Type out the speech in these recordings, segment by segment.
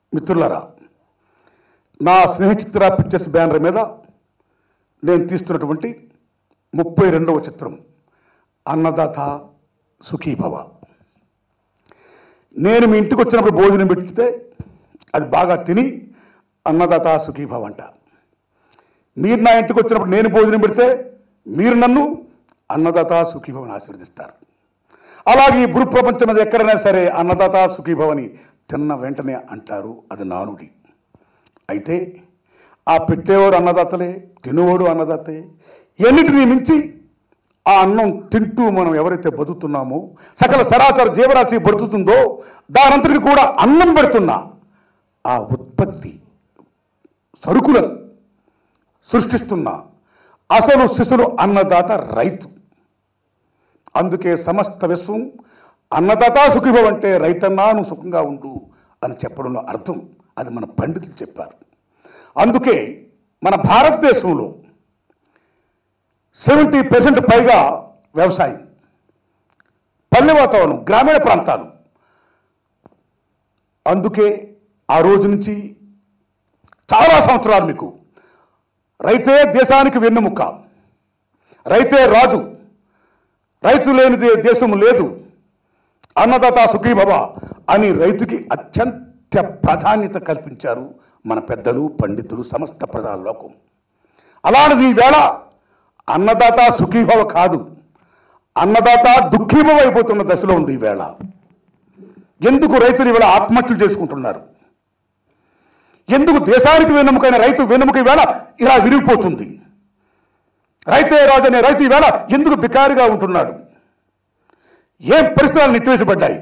మిత్రులారా నా స్నేహచిత్ర pictures banner మీద నేను తీస్తున్నటువంటి ముప్పై రెండవ చిత్రం అన్నదాత సుఖీభవ నేను మీ ఇంటికి వచ్చినప్పుడు భోజనం పెడితే అది బాగా తిని అన్నదాత సుఖీభవ అంట మీరు నా ఇంటికి వచ్చినప్పుడు నేను భోజనం పెడితే మీరు నన్ను అన్నదాత సుఖీభవని ఆశీర్వదిస్తారు అలాగే ఈ భూ ప్రపంచం మీద ఎక్కడైనా సరే అన్నదాత సుఖీభవని తిన్న వెంటనే అంటారు అది నానుడి అయితే ఆ పెట్టేవాడు అన్నదాతలే తినేవాడు అన్నదాతే ఎన్నిటిని మించి ఆ అన్నం తింటూ మనం ఎవరైతే బతుకుతున్నామో సకల సరాచర జీవరాశి బతుకుతుందో దానంతటికి కూడా అన్నం పెడుతున్నా ఆ ఉత్పత్తి సరుకులను సృష్టిస్తున్న అసలు శిశులు అన్నదాత రైతు అందుకే సమస్త విశ్వం అన్నదాత సుఖిభవ అంటే రైతన్నా నువ్వు సుఖంగా ఉండు అని చెప్పడంలో అర్థం అది మన పండితులు చెప్పారు అందుకే మన భారతదేశంలో సెవెంటీ పర్సెంట్ పైగా వ్యవసాయం పల్లె వాతావరణం గ్రామీణ ప్రాంతాలు అందుకే ఆ రోజు నుంచి చాలా సంవత్సరాలు మీకు రైతే దేశానికి వెన్నెముక్క రైతే రాజు రైతు లేనిదే దేశం లేదు అన్నదాత సుఖీభవ అని రైతుకి అత్యంత ప్రాధాన్యత కల్పించారు మన పెద్దలు పండితులు సమస్త ప్రజాలోకం అలాంటిది ఈవేళ అన్నదాత సుఖీభవ కాదు అన్నదాత దుఃఖీభవ అయిపోతున్న దశలో ఉంది ఈవేళ ఎందుకు రైతులు ఈవేళ ఆత్మహత్యలు చేసుకుంటున్నారు ఎందుకు దేశానికి వెన్నెముకైన రైతు వెన్నెముక ఈవేళ ఇలా విరిగిపోతుంది రైతే రాజు అనే రైతు ఈవేళ ఎందుకు బికారిగా ఉంటున్నాడు ఏం పరిస్థితులు నెట్టివేసబడ్డాయి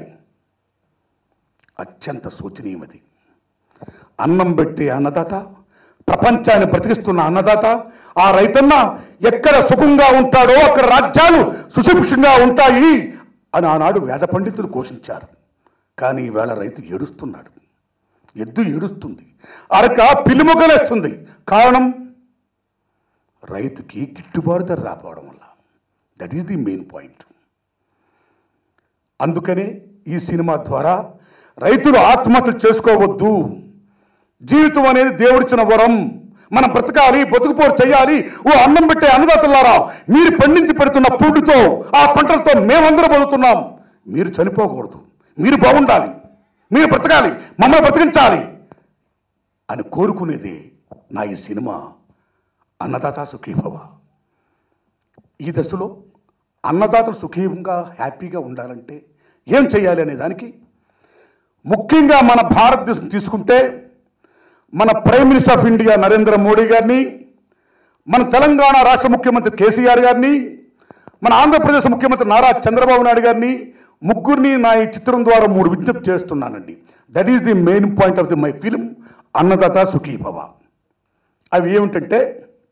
అత్యంత శోచనీయమది అన్నం పెట్టి అన్నదాత ప్రపంచాన్ని బ్రతికిస్తున్న అన్నదాత ఆ రైతన్న ఎక్కడ సుఖంగా ఉంటాడో అక్కడ రాజ్యాలు సుశిక్షంగా ఉంటాయి అని ఆనాడు వేద పండితులు ఘోషించారు కానీ ఈవేళ రైతు ఏడుస్తున్నాడు ఎద్దు ఏడుస్తుంది అరక పిల్లిమొగ్గలేస్తుంది కారణం రైతుకి గిట్టుబాటు ధర రాకపోవడం వల్ల that is the main point అందుకనే ఈ సినిమా ద్వారా రైతులు ఆత్మహత్యలు చేసుకోవద్దు జీవితం అనేది దేవుడిచ్చిన వరం మనం బ్రతకాలి బతుకుపోరు చేయాలి ఓ అన్నం పెట్టే అన్నదాతలారా మీరు పండించి పెడుతున్న పుట్టుతో ఆ పంటలతో మేమందరం బతుకుతున్నాం మీరు చనిపోకూడదు మీరు బాగుండాలి మీరు బ్రతకాలి మమ్మల్ని బ్రతికించాలి అని కోరుకునేది నా ఈ సినిమా అన్నదాత సుఖీభవ ఈ దశలో అన్నదాతలు సుఖీయంగా హ్యాపీగా ఉండాలంటే ఏం చేయాలి అనే దానికి ముఖ్యంగా మన భారతదేశం తీసుకుంటే మన prime minister of India Narendra Modi గారిని మన తెలంగాణ రాష్ట్ర ముఖ్యమంత్రి కేసీఆర్ గారిని మన ఆంధ్రప్రదేశ్ ముఖ్యమంత్రి నారా చంద్రబాబు నాయుడు గారిని ముగ్గురిని నా ఈ చిత్రం ద్వారా మూడు విజ్ఞప్తి చేస్తున్నానండి that is the main point of the my film Annadata Sukhibhava అవి ఏమిటంటే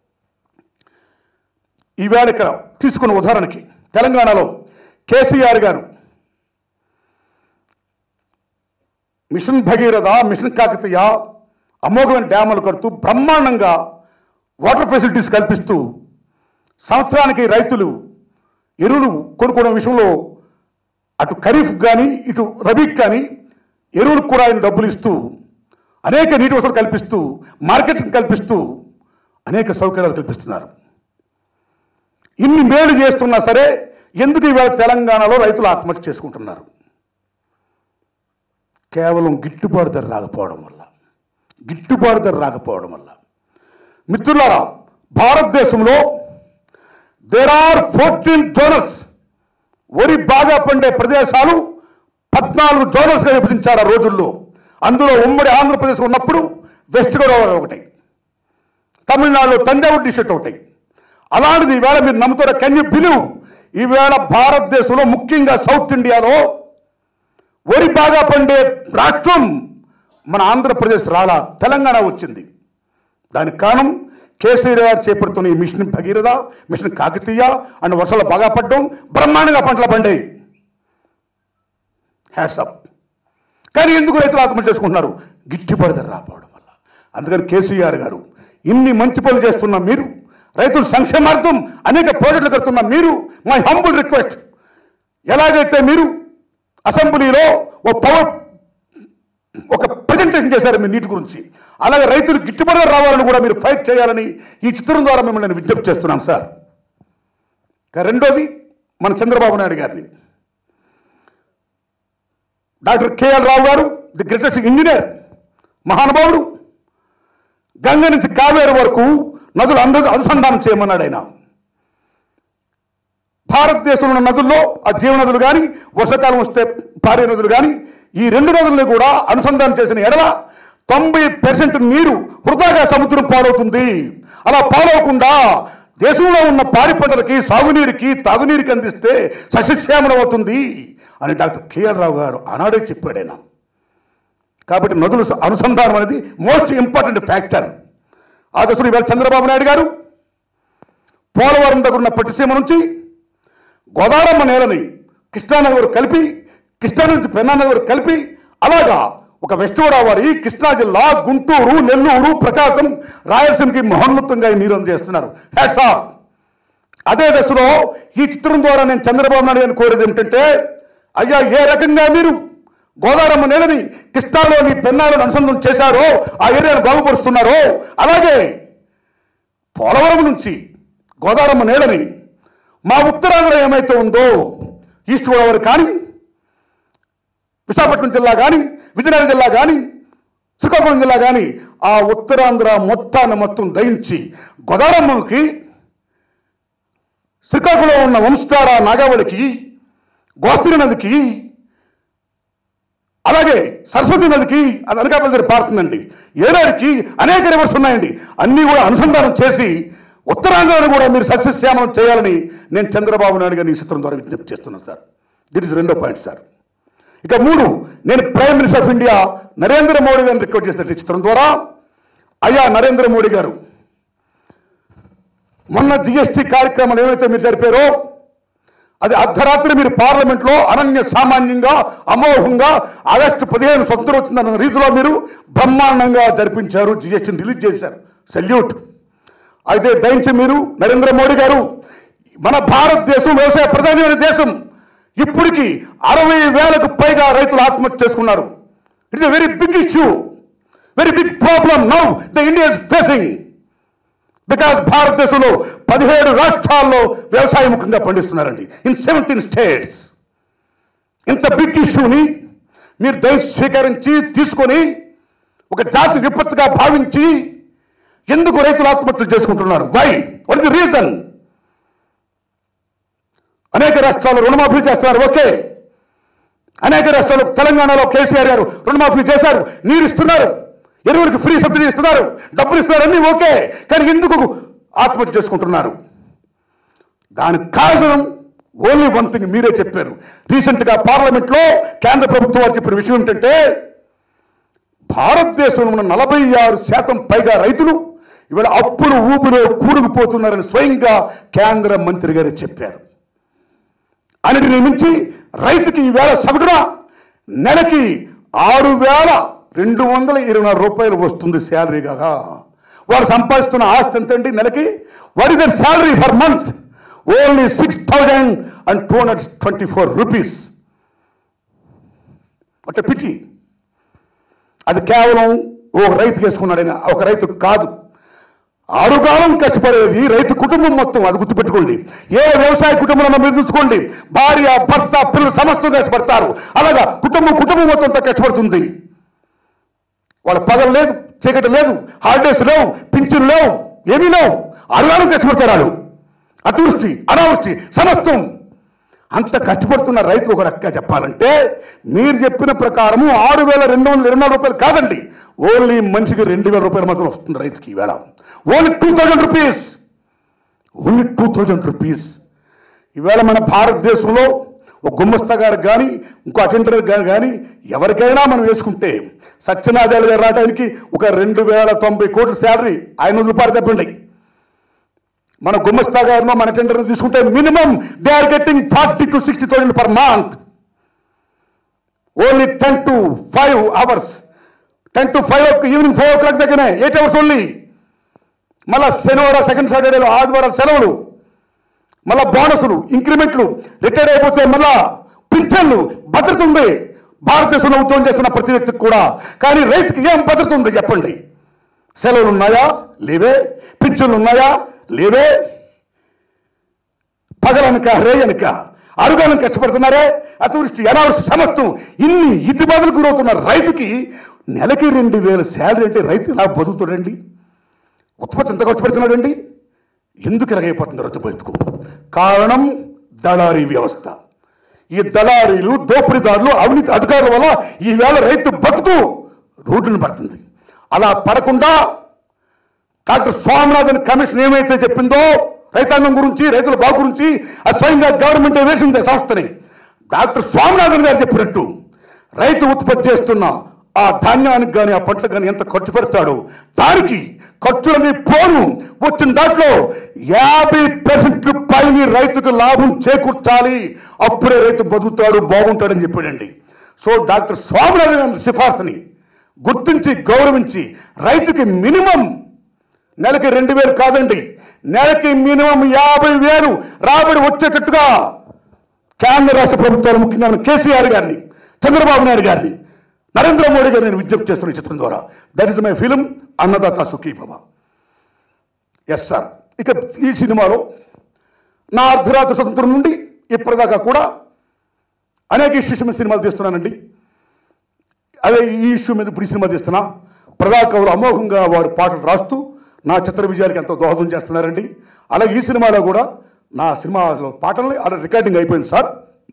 ఈవేళ ఇక్కడ తీసుకున్న ఉదాహరణకి తెలంగాణలో కేసీఆర్ గారు మిషన్ భగీరథ మిషన్ కాకతీయ అమోఘమైన డ్యాములు కడుతూ బ్రహ్మాండంగా వాటర్ ఫెసిలిటీస్ కల్పిస్తూ సంవత్సరానికి రైతులు ఎరువులు కొనుక్కునే విషయంలో అటు ఖరీఫ్ కానీ ఇటు రబీక్ కానీ ఎరువులకు కూడా ఆయన డబ్బులు ఇస్తూ అనేక నీటి వసతులు కల్పిస్తూ మార్కెటింగ్ కల్పిస్తూ అనేక సౌకర్యాలు కల్పిస్తున్నారు ఇన్ని మేలు చేస్తున్నా సరే ఎందుకు ఇవాళ తెలంగాణలో రైతులు ఆత్మహత్య చేసుకుంటున్నారు కేవలం గిట్టుబాటు ధర రాకపోవడం వల్ల గిట్టుబాటు ధర రాకపోవడం వల్ల మిత్రులారా భారతదేశంలో దేర్ ఆర్ ఫోర్టీన్ జోనల్స్ వరి బాగా పండే ప్రదేశాలు పద్నాలుగు జోనల్స్గా విభజించారు ఆ రోజుల్లో అందులో ఉమ్మడి ఆంధ్రప్రదేశ్ ఉన్నప్పుడు వెస్ట్ గోదావరి ఒకటి తమిళనాడులో తంజావూరు డిస్ట్రిక్ట్ ఒకటి అలాంటిది ఈవేళ మీరు నమ్ముతారా కెన్ యూ బిలీవ్ ఈవేళ భారతదేశంలో ముఖ్యంగా సౌత్ ఇండియాలో వరి బాగా పండే రాష్ట్రం మన ఆంధ్రప్రదేశ్ రాలా తెలంగాణ వచ్చింది దానికి కారణం కేసీఆర్ గారు చేపడుతున్న ఈ mission Bhagiratha mission Kakatiya and వర్షాలు బాగా పడడం బ్రహ్మాండంగా పంటలు పండాయి హ్యాట్సప్ కానీ ఎందుకు రైతులు ఆత్మహత్య చేసుకుంటున్నారు గిట్టుబాటు ధర రాకపోవడం వల్ల అందుకని కేసీఆర్ గారు ఇన్ని మంచి పనులు చేస్తున్న మీరు రైతుల సంక్షేమార్థం అనేక ప్రాజెక్టులు కడుతున్న మీరు మై హంబుల్ రిక్వెస్ట్ ఎలాగైతే మీరు అసెంబ్లీలో ఓ పవర్ ఒక ప్రజెంటేషన్ చేశారు మీ నీటి గురించి అలాగే రైతులు గిట్టుబడి రావాలని కూడా మీరు ఫైట్ చేయాలని ఈ చిత్రం ద్వారా మిమ్మల్ని నేను విజ్ఞప్తి చేస్తున్నాను సార్ ఇక రెండోది మన చంద్రబాబు నాయుడు గారిని డాక్టర్ కేఎల్ రావు గారు ది గ్రేటెస్ట్ ఇంజనీర్ మహానుభావుడు గంగ నుంచి కావేరు వరకు నదులు అంద అనుసంధానం చేయమన్నాడు ఆయన భారతదేశంలో ఉన్న నదుల్లో ఆ జీవనదులు కానీ వర్షాకాలం వస్తే పారే నదులు కానీ ఈ రెండు నదుల్ని కూడా అనుసంధానం చేసిన ఎడల తొంభై పర్సెంట్ నీరు వృధాగా సముద్రం పాలవుతుంది అలా పాలవకుండా దేశంలో ఉన్న పాడి పంటలకి సాగునీరుకి తాగునీరుకి అందిస్తే సస్యశ్యామలం అవుతుంది అని డాక్టర్ కేఆర్ రావు గారు ఆనాడే చెప్పాడు ఆయన కాబట్టి నదుల అనుసంధానం అనేది మోస్ట్ ఇంపార్టెంట్ ఫ్యాక్టర్ ఆ దశలో ఇవాళ చంద్రబాబు నాయుడు గారు పోలవరం దగ్గర ఉన్న పట్టిసీమ నుంచి గోదావరమ్మ నేలని కృష్ణానగర్ కలిపి కృష్ణా నుంచి పెన్నానగర్ కలిపి అలాగా ఒక వెస్ట్ గోదావరి కృష్ణా జిల్లా గుంటూరు నెల్లూరు ప్రకాశం రాయలసీమకి మహోన్నతంగా ఈ నీరు అందజేస్తున్నారు హ్యాట్స్ ఆఫ్ అదే దశలో ఈ చిత్రం ద్వారా నేను చంద్రబాబు నాయుడు గారిని కోరేది ఏమిటంటే అయ్యా ఏ రకంగా మీరు గోదావరమ్మ నేలని కృష్ణాలోని పెన్నాలను అనుసంధానం చేశారో ఆ ఏరియాను బాగుపరుస్తున్నారో అలాగే పోలవరం నుంచి గోదావరమ్మ నేలని మా ఉత్తరాంధ్ర ఏమైతే ఉందో ఈస్ట్ గోదావరి కానీ విశాఖపట్నం జిల్లా కానీ విజయనగరం జిల్లా కానీ శ్రీకాకుళం జిల్లా కానీ ఆ ఉత్తరాంధ్ర మొత్తాన్ని మొత్తం దయించి గోదావరమ్మకి శ్రీకాకుళంలో ఉన్న వంశధార నాగావళికి గోస్తిరి నదికి అలాగే సరస్వతి నదికి అది అనకాపల్లి దగ్గర పారుతుందండి ఏడాదికి అనేక రివర్స్ ఉన్నాయండి అన్నీ కూడా అనుసంధానం చేసి ఉత్తరాంధ్రాన్ని కూడా మీరు సస్యశ్యామలం చేయాలని నేను చంద్రబాబు నాయుడు గారిని ఈ చిత్రం ద్వారా విజ్ఞప్తి చేస్తున్నాను సార్ దిట్ ఇస్ రెండో పాయింట్ సార్ ఇక మూడు నేను prime minister of India Narendra Modi గారిని రిక్వెస్ట్ చేసిన ఈ చిత్రం ద్వారా అయ్యా నరేంద్ర మోడీ గారు మొన్న జిఎస్టీ కార్యక్రమాలు ఏవైతే మీరు జరిపారో అది అర్ధరాత్రి మీరు పార్లమెంట్లో అనన్య సామాన్యంగా అమోఘంగా ఆగస్టు పదిహేను స్వతంత్రం వచ్చిందన్న రీతిలో మీరు బ్రహ్మాండంగా జరిపించారు జిఎస్టీని రిలీజ్ చేశారు సెల్యూట్ అయితే దయించి మీరు నరేంద్ర మోడీ గారు మన భారతదేశం వ్యవసాయ ప్రధానమైన దేశం ఇప్పటికి అరవై వేలకు పైగా రైతులు ఆత్మహత్య చేసుకున్నారు it's a very big issue very big problem now the India is facing because భారతదేశంలో పదిహేడు రాష్ట్రాల్లో వ్యవసాయముఖంగా పండిస్తున్నారండి ఇన్ సెవెంటీన్ స్టేట్స్ ఇంత బిగ్ ఇష్యూని మీరు దయ స్వీకరించి తీసుకొని ఒక జాతి విపత్తుగా భావించి ఎందుకు రైతులు ఆత్మహత్యలు చేసుకుంటున్నారు వై వాట్ ది రీజన్ అనేక రాష్ట్రాలు రుణమాఫీ చేస్తున్నారు ఓకే అనేక రాష్ట్రాలు తెలంగాణలో కేసీఆర్ గారు రుణమాఫీ చేశారు నీరు ఇస్తున్నారు ఎరువులకు ఫ్రీ సబ్సిడీ ఇస్తున్నారు డబ్బులు ఇస్తున్నారు అన్నీ ఓకే కానీ ఎందుకు ఆత్మహత్య చేసుకుంటున్నారు దానికి కారణం ఓన్లీ వన్ థింగ్ మీరే చెప్పారు రీసెంట్గా పార్లమెంట్లో కేంద్ర ప్రభుత్వం వారు చెప్పిన విషయం ఏంటంటే భారతదేశంలో ఉన్న నలభై ఆరు శాతం పైగా రైతులు ఇవాళ అప్పులు ఊపిలో కూరుకుపోతున్నారని స్వయంగా కేంద్ర మంత్రి గారు చెప్పారు అన్నిటిని మించి రైతుకి ఈవేళ సగటున నెలకి ఆరు వేల రెండు వందల ఇరవై నాలుగు రూపాయలు వస్తుంది శాలరీగా వారు సంపాదిస్తున్న ఆస్తి ఎంతండి నెలకి what is their salary for month only six thousand and two hundred twenty four rupees ఒక పిటి అది కేవలం ఒక రైతు వేసుకున్నాడైనా ఒక రైతు కాదు ఆరుగాలం కష్టపడేది రైతు కుటుంబం మొత్తం అది గుర్తుపెట్టుకోండి ఏ వ్యవసాయ కుటుంబంలో మీరు చూసుకోండి భార్య భర్త పిల్లలు సమస్తం కష్టపడతారు అలాగా కుటుంబం కుటుంబం మొత్తం అంతా కష్టపడుతుంది వాళ్ళ పగలు లేదు చీకటి లేదు హాలిడేస్ లేవు పింఛన్ లేవు ఏమీ లేవు ఆరుగాలం కష్టపడతారు వాళ్ళు అతివృష్టి అనావృష్టి సమస్తం అంత కష్టపడుతున్న రైతు ఒక రకంగా చెప్పాలంటే మీరు చెప్పిన ప్రకారము ఆరు వేల రెండు వందల ఇరవై నాలుగు రూపాయలు కాదండి ఓన్లీ మనిషికి రెండు వేల రూపాయలు మాత్రం వస్తుంది రైతుకి ఈవేళ only two thousand rupees only two thousand rupees ఈవేళ మన భారతదేశంలో ఒక గుమ్మస్తా గారికి కానీ ఇంకో అటెండర్ గారు కానీ ఎవరికైనా మనం వేసుకుంటే సత్యనారాయణ గారు రావడానికి ఒక రెండు వేల తొంభై కోట్ల శాలరీ ఆయన రూపాయలు చెప్పండి మన గుమ్మస్తా గారినో మన టెండర్ తీసుకుంటే minimum they are getting forty to sixty thousand per month only ten to five hours ten to five evening five o'clock దగ్గరనే ఎయిట్ అవర్స్ ఓన్లీ మళ్ళా శనివారం సెకండ్ సాటర్డేలో ఆదివారం సెలవులు మళ్ళా బోనసులు ఇంక్రిమెంట్లు రిటైర్ అయిపోతే మళ్ళా పింఛన్లు భద్రత ఉంది భారతదేశంలో ఉద్యోగం చేస్తున్న ప్రతి వ్యక్తికి కూడా కానీ రైతుకి ఏం భద్రత ఉంది చెప్పండి సెలవులు ఉన్నాయా లేవే పింఛన్లు ఉన్నాయా లేవే పగలనక రేయనక అరుగనక కష్టపడుతున్నారే అతివృష్టి అనావృష్టి సమస్తం ఇన్ని ఇది బదులు గురవుతున్న రైతుకి నెలకి రెండు వేల శాలరీ అంటే రైతు ఎలా బతుకుతాడండి ఉత్పత్తి ఎంత ఖర్చు పెడుతున్నాడండి ఎందుకు ఇలాగైపోతుంది రైతు బతుకు కారణం దళారీ వ్యవస్థ ఈ దళారీలు దోపిడీదారులు అవినీతి అధికారుల వల్ల ఈవేళ రైతు బతుకు రోడ్డును పడుతుంది అలా పడకుండా డాక్టర్ స్వామినాథన్ కమిషన్ ఏమైతే చెప్పిందో రైతాంగం గురించి రైతుల బాగు గురించి అది స్వయంగా గవర్నమెంట్ వేసింది ఆ సంస్థని డాక్టర్ స్వామినాథన్ గారు చెప్పినట్టు రైతు ఉత్పత్తి చేస్తున్న ఆ ధాన్యానికి కానీ ఆ పంటలకు కానీ ఎంత ఖర్చు పెడతాడో దానికి ఖర్చులని పోను వచ్చిన దాంట్లో యాభై పర్సెంట్ పైన రైతుకు లాభం చేకూర్చాలి అప్పుడే రైతు బతుకుతాడు బాగుంటాడని చెప్పాడండి సో డాక్టర్ స్వామినాథన్ గారి సిఫార్సుని గుర్తించి గౌరవించి రైతుకి మినిమం నెలకి రెండు వేలు కాదండి నెలకి మినిమం యాభై వేలు రాబడి వచ్చేటట్టుగా కేంద్ర రాష్ట్ర ప్రభుత్వాలు ముఖ్యంగా మన కేసీఆర్ గారిని చంద్రబాబు నాయుడు గారిని నరేంద్ర మోడీ గారిని నేను విజ్ఞప్తి చేస్తున్న ఈ చిత్రం ద్వారా that is my film Annadata Sukhi Bhava yes sir ఇక ఈ సినిమాలో నా అర్ధరాత్రి స్వతంత్రం నుండి ఇప్పటిదాకా కూడా అనేక ఇష్యూస్ మీద సినిమాలు తీస్తున్నానండి అదే ఈ ఇష్యూ మీద ఇప్పుడు ఈ సినిమా తీస్తున్నా ప్రజా కవులు అమోఘంగా వారు పాటలు రాస్తూ నా చిత్ర విజయానికి ఎంతో దోహదం చేస్తున్నారండి అలాగే ఈ సినిమాలో కూడా నా సినిమాలో పాటలు అలా రికార్డింగ్ అయిపోయింది సార్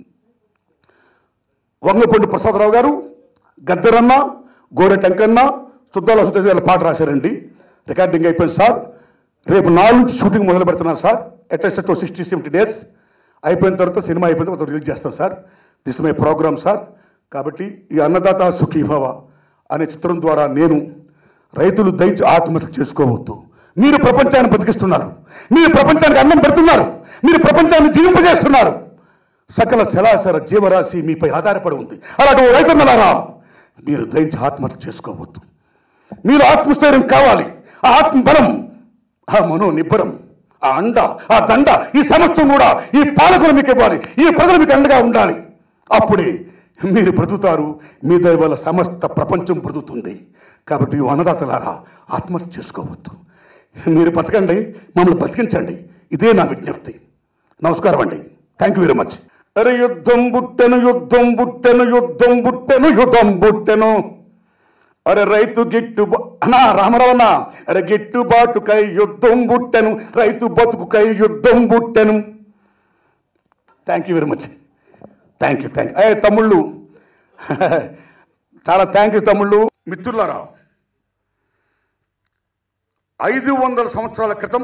వంగపండు ప్రసాదరావు గారు గద్దరన్న గోరె టెంకన్న సుద్దాల సుధేష్ గారు పాట రాశారండి రికార్డింగ్ అయిపోయింది సార్ రేపు నాలుగు నుంచి షూటింగ్ మొదలు పెడుతున్నాను sir at least two sixty seventy days అయిపోయిన తర్వాత సినిమా అయిపోయిన తర్వాత రిలీజ్ చేస్తాను sir this my program sir కాబట్టి ఈ అన్నదాత సుఖీభవ అనే చిత్రం ద్వారా నేను రైతులు దయచి ఆత్మహత్య చేసుకోవద్దు మీరు ప్రపంచాన్ని బతికిస్తున్నారు మీరు ప్రపంచానికి అన్నం పెడుతున్నారు మీరు ప్రపంచాన్ని జీవింపజేస్తున్నారు సకల చలాచర జీవరాశి మీపై ఆధారపడి ఉంది అలాంటి ఓ రైతన్నలారా మీరు దయించి ఆత్మహత్య చేసుకోవద్దు మీరు ఆత్మస్థైర్యం కావాలి ఆ ఆత్మ బలం ఆ మనో నిబ్బరం ఆ అండ ఆ దండ ఈ సమస్తం కూడా ఈ పాలకులు మీకు ఇవ్వాలి ఈ ప్రజలు మీకు అండగా ఉండాలి అప్పుడే మీరు బ్రతుకుతారు మీ దయ వల్ల సమస్త ప్రపంచం బ్రతుకుతుంది కాబట్టి ఈ అన్నదాతలారా ఆత్మహత్య చేసుకోవద్దు మీరు బతకండి మమ్మల్ని బతికించండి ఇదే నా విజ్ఞప్తి నమస్కారం అండి థ్యాంక్ యూ వెరీ మచ్ అరే యుద్ధం బుట్టెను యుద్ధం బుట్టెను యుద్ధం బుట్టెను యుద్ధం బుట్టెను అరే రైతు గిట్టు అన్నా రామరావన్న అరే గిట్టుబాటుకై యుద్ధం బుట్టెను రైతు బతుకుకై యుద్ధం బుట్టెను thank you very much thank you thank you తమ్ముళ్ళు చాలా థ్యాంక్ యూ తమ్ముళ్ళు మిత్రులారా ఐదు వందల సంవత్సరాల క్రితం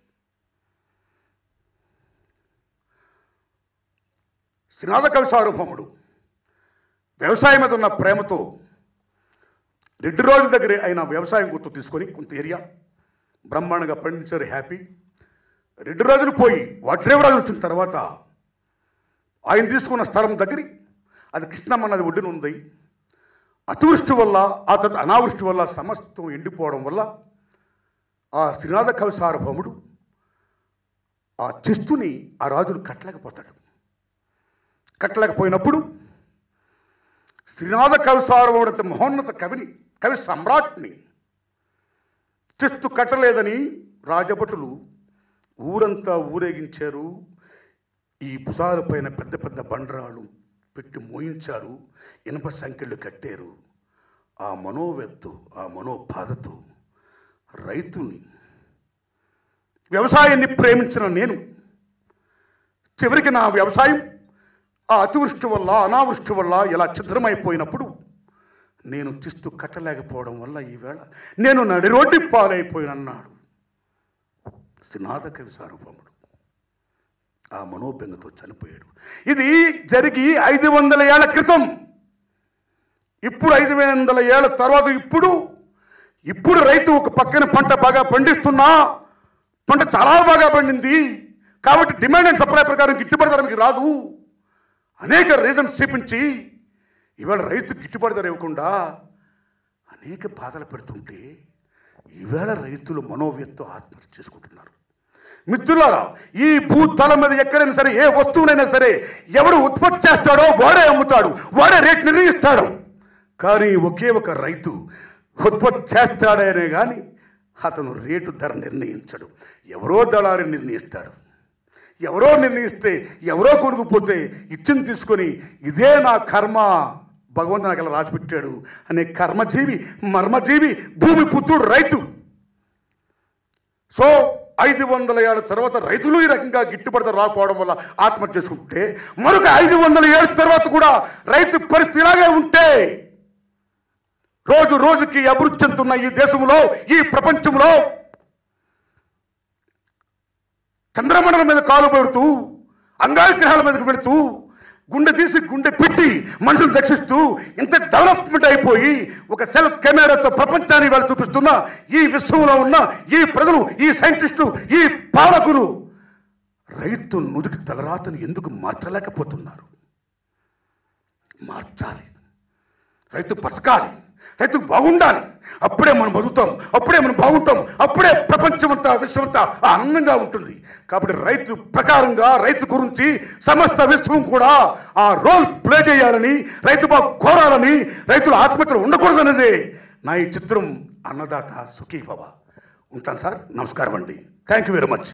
శ్రీనాథ కవి సార్వభౌముడు వ్యవసాయం మీద ఉన్న ప్రేమతో రెడ్డి రోజుల దగ్గర ఆయన వ్యవసాయం గుర్తు తీసుకొని కొంత ఏరియా బ్రహ్మాండంగా పండించారు హ్యాపీ రెడ్డి రోజులు పోయి వడ్రేవరాజు వచ్చిన తర్వాత ఆయన తీసుకున్న స్థలం దగ్గర అది కృష్ణమ్మ నది ఒడ్డున ఉంది అతివృష్టి వల్ల ఆ తర్వాత అనావృష్టి వల్ల సమస్తం ఎండిపోవడం వల్ల ఆ శ్రీనాథ కవి సార్వభౌముడు ఆ చిస్తుని ఆ రాజులు కట్టలేకపోతాడు కట్టలేకపోయినప్పుడు శ్రీనాథ కవి సార్వభౌముడంత మహోన్నత కవిని కవి సమ్రాట్ని చిస్తు కట్టలేదని రాజభటులు ఊరంతా ఊరేగించారు ఈ భుజాల పైన పెద్ద పెద్ద బండరాళ్ళు పెట్టి మోయించారు ఇనుప సంఖ్యలు కట్టారు ఆ మనోవెత్తు ఆ మనోబాధతో రైతుని వ్యవసాయాన్ని ప్రేమించిన నేను చివరికి నా వ్యవసాయం ఆ అతివృష్టి వల్ల అనావృష్టి వల్ల ఇలా ఛిద్రమైపోయినప్పుడు నేను తిస్తూ కట్టలేకపోవడం వల్ల ఈవేళ నేను నడి రోడ్డి పాలైపోయినన్నాడు శ్రీనాథ కవి సార్వభౌముడు ఆ మనోబెంగతో చనిపోయాడు ఇది జరిగి ఐదు వందల ఏళ్ల క్రితం ఇప్పుడు ఐదు వందల ఏళ్ల తర్వాత ఇప్పుడు ఇప్పుడు రైతు ఒక పక్కన పంట బాగా పండిస్తున్నా పంట చాలా బాగా పండింది కాబట్టి డిమాండ్ అండ్ సప్లై ప్రకారం గిట్టుబాటు ధర మీకు రాదు అనేక రీజన్స్ చూపించి ఇవాళ రైతు గిట్టుబాటు ధర ఇవ్వకుండా అనేక బాధలు పెడుతుంటే ఈవేళ రైతులు మనోవ్యత్తో ఆత్మహత్య చేసుకుంటున్నారు మిత్రులారా ఈ భూతలం మీద ఎక్కడైనా సరే ఏ వస్తువునైనా సరే ఎవడు ఉత్పత్తి చేస్తాడో వాడే అమ్ముతాడు వాడే రేట్ నిర్ణయిస్తాడు కానీ ఒకే ఒక రైతు ఉత్పత్తి చేస్తాడనే కానీ అతను రేటు ధర నిర్ణయించడు ఎవరో దళారి నిర్ణయిస్తాడు ఎవరో నిర్ణయిస్తే ఎవరో కొనుక్కుపోతే ఇచ్చింది తీసుకొని ఇదే నా కర్మ భగవంతు నాకు ఇలా రాసిపెట్టాడు అనే కర్మజీవి మర్మజీవి భూమి పుత్రుడు రైతు సో ఐదు వందల ఏళ్ళ తర్వాత రైతులు ఈ రకంగా గిట్టుబడి రాకపోవడం వల్ల ఆత్మహత్య చేసుకుంటే మరొక ఐదు వందల ఏళ్ళ తర్వాత కూడా రైతు పరిస్థితి ఇలాగే ఉంటే రోజు రోజుకి అభివృద్ధి చెందుతున్న ఈ దేశంలో ఈ ప్రపంచంలో చంద్రమండలం మీద కాలు పెడుతూ అంగారగ్రహాల మీదకు వెళుతూ గుండె తీసి గుండె పెట్టి మనుషులు రక్షిస్తూ ఇంత డెవలప్మెంట్ అయిపోయి ఒక సెల్ఫ్ కెమెరాతో ప్రపంచాన్ని వాళ్ళు చూపిస్తున్న ఈ విశ్వంలో ఉన్న ఈ ప్రజలు ఈ సైంటిస్టులు ఈ పాలకులు రైతు నుదుటి తలరాతను ఎందుకు మార్చలేకపోతున్నారు మార్చాలి రైతు బతకాలి రైతు బాగుండాలి అప్పుడే మనం బతుకుతాం అప్పుడే మనం బాగుంటాం అప్పుడే ప్రపంచమంతా విశ్వమంతా ఆనందంగా ఉంటుంది కాబట్టి రైతు ప్రకారంగా రైతు గురించి సమస్త విశ్వం కూడా ఆ రోల్ ప్లే చేయాలని రైతు బాగు కోరాలని రైతుల ఆత్మహత్యలు ఉండకూడదన్నదే నా ఈ చిత్రం అన్నదాత సుఖీభవ ఉంటాను సార్ నమస్కారం అండి థ్యాంక్ యూ వెరీ మచ్